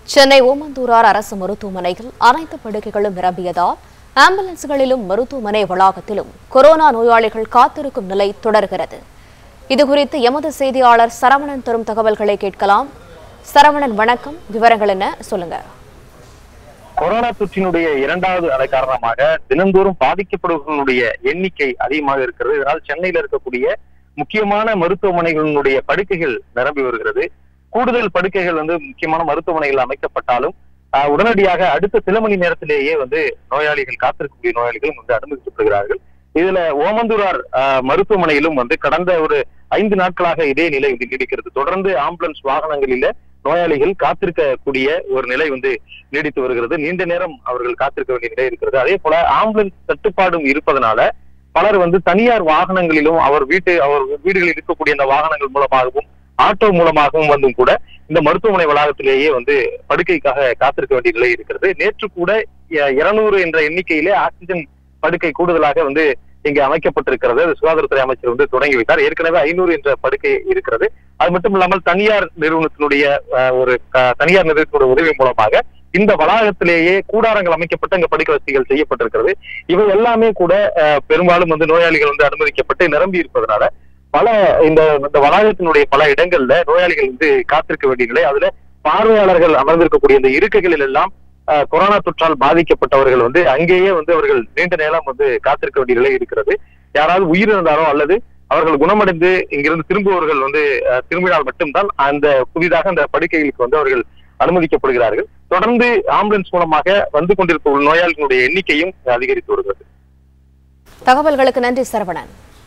சென்னை ஓமந்தூரார் அரசு மருத்துவமனையில் அனைத்து படுக்கைகளும் நிரம்பியதால் ஆம்புலன்ஸ்களிலும் மருத்துவமனை வளாகத்திலும் கொரோனா நோயாளிகள் காத்திருக்கும் நிலை தொடர்கிறது இதுகுறித்து எமது செய்தியாளர் சரவணன் தரும் தகவல்களை கேட்கலாம் சரவணன் வணக்கம் விவரங்கள் என்ன சொல்லுங்க கொரோனா தொற்றினுடைய இரண்டாவது அலை காரணமாக தினந்தோறும் பாதிக்கப்படுபவர்களுடைய எண்ணிக்கை அதிகமாக இருக்கிறது இதனால் சென்னையில் இருக்கக்கூடிய முக்கியமான மருத்துவமனைகளினுடைய படுக்கைகள் நிரம்பி வருகிறது கூடுதல் படுக்கைகள் வந்து முக்கியமான மருத்துவமனைகள் அமைக்கப்பட்டாலும் ஆஹ், உடனடியாக அடுத்த சில மணி நேரத்திலேயே வந்து நோயாளிகள் காத்திருக்கக்கூடிய நோயாளிகள் வந்து அனுமதிக்கப்படுகிறார்கள் இதுல ஓமந்தூரார் ஆஹ், மருத்துவமனையிலும் வந்து கடந்த ஒரு ஐந்து நாட்களாக இதே நிலை வந்து நீடிக்கிறது தொடர்ந்து ஆம்புலன்ஸ் வாகனங்களில நோயாளிகள் காத்திருக்கக்கூடிய ஒரு நிலை வந்து நீடித்து வருகிறது நீண்ட நேரம் அவர்கள் காத்திருக்க வேண்டிய நிலை இருக்கிறது அதே போல ஆம்புலன்ஸ் தட்டுப்பாடும் இருப்பதனால பலர் வந்து தனியார் வாகனங்களிலும் அவர் வீட்டு அவர் வீடுகளில் இருக்கக்கூடிய அந்த வாகனங்கள் மூலமாகவும் ஆட்டோ மூலமாகவும் வந்தும் கூட இந்த மருத்துவமனை வளாகத்திலேயே வந்து படுக்கைக்காக காத்திருக்க வேண்டிய நிலை இருக்கிறது நேற்று கூட இருநூறு என்ற எண்ணிக்கையிலே ஆக்சிஜன் படுக்கை கூடுதலாக வந்து இங்கே அமைக்கப்பட்டிருக்கிறது அது சுகாதாரத்துறை அமைச்சர் வந்து தொடங்கி வைத்தார் ஏற்கனவே ஐநூறு என்ற படுக்கை இருக்கிறது அது மட்டும் இல்லாமல் தனியார் நிறுவனத்தினுடைய அஹ், ஒரு க- தனியார் நிறுவனத்தினுடைய உதவி மூலமாக இந்த வளாகத்திலேயே கூடாரங்கள் அமைக்கப்பட்டு அங்க படுக்கை வசதிகள் செய்யப்பட்டிருக்கிறது இவை எல்லாமே கூட அஹ், பெரும்பாலும் வந்து நோயாளிகள் வந்து அனுமதிக்கப்பட்டு நிரம்பி இருப்பதனால பல இந்த இந்த வளாகத்தினுடைய பல இடங்கள்ல நோயாளிகள் வந்து காத்திருக்க வேண்டிய நிலை அதுல பார்வையாளர்கள் அமர்ந்திருக்கக்கூடிய இந்த இருக்கைகளில் எல்லாம் அஹ், கொரோனா தொற்றால் பாதிக்கப்பட்டவர்கள் வந்து அங்கேயே வந்து அவர்கள் நீண்ட நேரம் வந்து காத்திருக்க வேண்டிய நிலை இருக்கிறது யாராவது உயிரிழந்தாரோ அல்லது அவர்கள் குணமடைந்து இங்கிருந்து திரும்புபவர்கள் வந்து அஹ், திரும்பினால் மட்டும்தான் அந்த புதிதாக அந்த படுக்கைகளுக்கு வந்து அவர்கள் அனுமதிக்கப்படுகிறார்கள் தொடர்ந்து ஆம்புலன்ஸ் மூலமாக வந்து கொண்டிருக்கும் நோயாளிகளுடைய எண்ணிக்கையும் அதிகரித்து வருகிறது தகவல்களுக்கு நன்றி சரவணன்